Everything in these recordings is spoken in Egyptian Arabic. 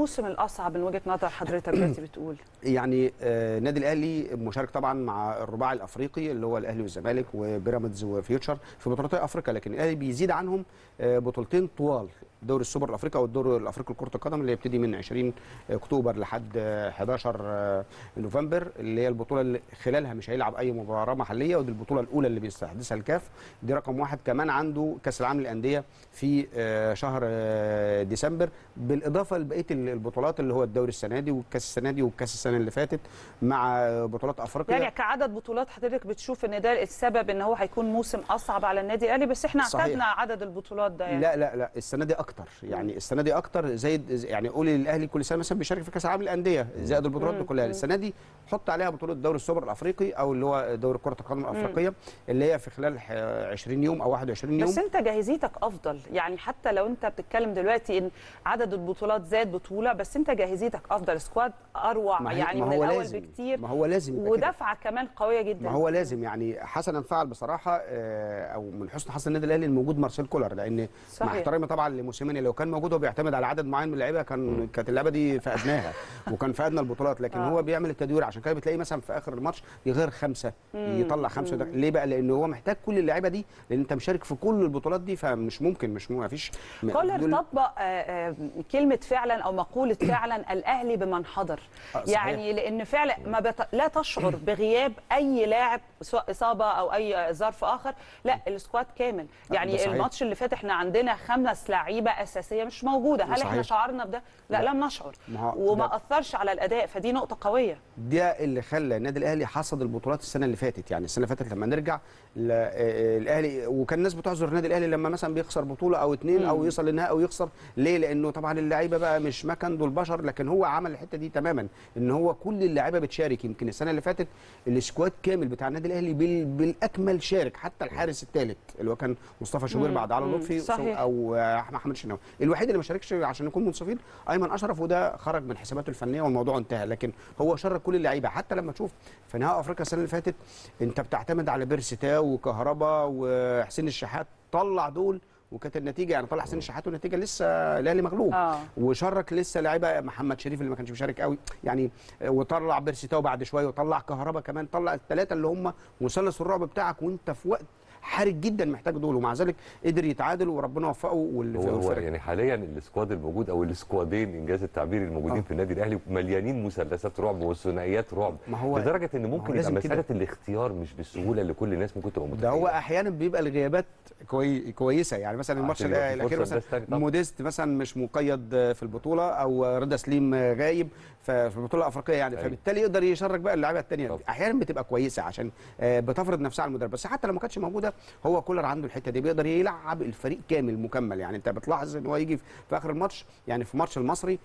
الموسم الاصعب من وجهه نظر حضرتك دلوقتي بتقول يعني آه، النادي الاهلي مشارك طبعا مع الرباعي الافريقي اللي هو الاهلي والزمالك وبيراميدز وفيوتشر في بطولتي افريقيا لكن الاهلي بيزيد عنهم آه، بطولتين طوال دوري السوبر الافريقي او الدوري الافريقي لكره القدم اللي يبتدي من 20 اكتوبر لحد آه، 11 آه، نوفمبر اللي هي البطوله اللي خلالها مش هيلعب اي مباراه محليه ودي البطوله الاولى اللي بيستحدثها الكاف دي رقم واحد كمان عنده كاس العالم للانديه في آه، شهر آه، ديسمبر بالاضافه لبقيه البطولات اللي هو الدوري السنه دي والكاس السنه دي والكاس السنه اللي فاتت مع بطولات افريقيا يعني كعدد بطولات حضرتك بتشوف ان ده السبب ان هو هيكون موسم اصعب على النادي الاهلي بس احنا صحيح. اعتدنا عدد البطولات ده يعني لا لا لا السنه دي اكتر يعني السنه دي اكتر زي يعني قولي الاهلي كل سنه مثلا بيشارك في كاس العالم للانديه زائد البطولات دي كلها السنه دي حط عليها بطوله دوري السوبر الافريقي او اللي هو دوري كره القدم الافريقيه اللي هي في خلال ح- 20 يوم او 21 يوم بس انت جاهزيتك افضل يعني حتى لو انت بتتكلم دلوقتي ان عدد البطولات زاد بطوله بس انت جاهزيتك افضل سكواد اروع ما هي- يعني ما من هو الاول لازم بكتير ما هو لازم يبقى كده. ودفعه كمان قويه جدا ما هو لازم يعني حسنا فعل بصراحه آه، او من حسن حظ النادي الاهلي ان موجود مارسيل كولر لان مع صحيح. احترامي طبعا لموسيماني لو كان موجود هو بيعتمد على عدد معين من اللعيبه كان كانت اللعبه دي فقدناها وكان فقدنا البطولات لكن آه. هو بيعمل التدوير عشان كده بتلاقي مثلا في اخر الماتش يغير خمسه يطلع خمسه ده. ليه بقى لان هو محتاج كل اللعيبه دي لان انت مشارك في كل البطولات دي فمش ممكن مش ما فيش كولر طبق آه، آه، كلمه فعلا او مقوله فعلا الاهلي بمن حضر آه، صحيح. يعني لان فعلا ما بت... لا تشعر بغياب اي لاعب سواء اصابه او اي ظرف اخر لا السكواد كامل ده يعني صحيح. الماتش اللي فات احنا عندنا خمس لعيبه اساسيه مش موجوده هل احنا صحيح. شعرنا بده لا, لا. لم نشعر ما هو وما ده- اثرش على الاداء فدي نقطه قويه ده اللي خلى النادي الاهلي حصد البطولات السنه اللي فاتت يعني السنه اللي فاتت لما نرجع ل- آه، الاهلي وكان الناس بتعذر النادي الاهلي لما مثلا بيخسر بطوله او اتنين او يوصل للنهائي او يخسر ليه لانه طبعا اللعيبه بقى مش مكن دول بشر لكن هو عمل الحته دي تماما ان هو كل اللعيبه بتشارك يمكن السنه اللي فاتت السكواد كامل بتاع النادي الاهلي بال- بالاكمل شارك حتى الحارس الثالث اللي هو كان مصطفى شوبير بعد علي مم. لطفي صحيح. او آه، احمد محمد الشناوي الوحيد اللي ما شاركش عشان نكون منصفين ايمن اشرف وده خرج من حساباته الفنيه والموضوع انتهى لكن هو شارك كل اللعيبه حتى لما تشوف في نهائي افريقيا السنه اللي فاتت انت بتعتمد على بيرسي تاو وكهربا وحسين الشحات طلع دول وكانت النتيجه يعني طلع حسين الشحات والنتيجه لسه الاهلي مغلوب آه. وشارك لسه لعيبه محمد شريف اللي ما كانش بيشارك قوي يعني وطلع بيرسي تاو بعد شويه وطلع كهربا كمان طلع الثلاثه اللي هم مثلث الرعب بتاعك وانت في وقت حرج جدا محتاج دول ومع ذلك قدر يتعادل وربنا وفقه وال- هو, هو والفرق يعني حاليا السكواد الموجود او السكوادين انجاز التعبير الموجودين آه. في النادي الاهلي مليانين مثلثات رعب وثنائيات رعب ما هو- لدرجه ان ما هو ممكن يبقى لازم كده. مساله الاختيار مش بالسهوله اللي كل الناس ممكن تبقى ده متخيلة هو احيانا بيبقى الغيابات كوي... كويسه يعني مثلا الماتش عشان يبقى في الاخير فرصة مثلا لناس تانية طبعا. موديست مثلا مش مقيد في البطوله او رضا سليم غايب ف- في البطوله الافريقيه يعني أيوة. فبالتالي يقدر يشارك بقى اللعيبه الثانيه طبعا. احيانا بتبقى كويسه عشان آه، بتفرض نفسها على المدرب بس حتى لو ما كانتش موجوده هو كولر عنده الحته دي بيقدر يلعب الفريق كامل مكمل يعني انت بتلاحظ ان هو يجي في اخر الماتش يعني في ماتش المصري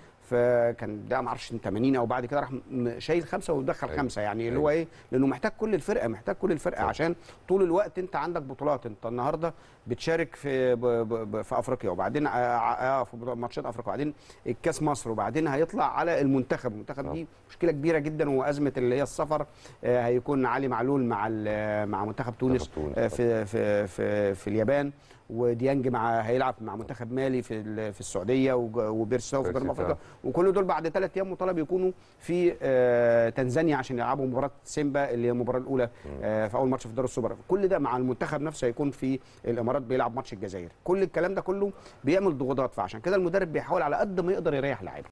فكان ده ما اعرفش 80 او بعد كده راح م- شايل خمسه ودخل أيوة. خمسه يعني اللي أيوة. هو ايه لانه محتاج كل الفرقه محتاج كل الفرقه طبعا. عشان طول الوقت انت عندك بطولات انت النهارده بتشارك في ب ب ب في افريقيا وبعدين آه، آه، في بطولة- ماتشات افريقيا وبعدين الكاس مصر وبعدين هيطلع على المنتخب المنتخب طبعا. دي مشكله كبيره جدا وازمه اللي هي السفر آه، هيكون علي معلول مع ال- مع منتخب تونس منتخب تونس، آه، في في في في اليابان وديانج مع هيلعب مع منتخب مالي في ال- في السعوديه وج- وبيرساو في جنوب بيرسي افريقيا وكل دول بعد ثلاث ايام مطالب يكونوا في آه، تنزانيا عشان يلعبوا مباراه سيمبا اللي هي المباراه الاولى آه، في اول ماتش في دوري السوبر كل ده مع المنتخب نفسه هيكون في الامارات بيلعب ماتش الجزائر كل الكلام ده كله بيعمل ضغوطات فعشان كده المدرب بيحاول على قد ما يقدر يريح لعيبه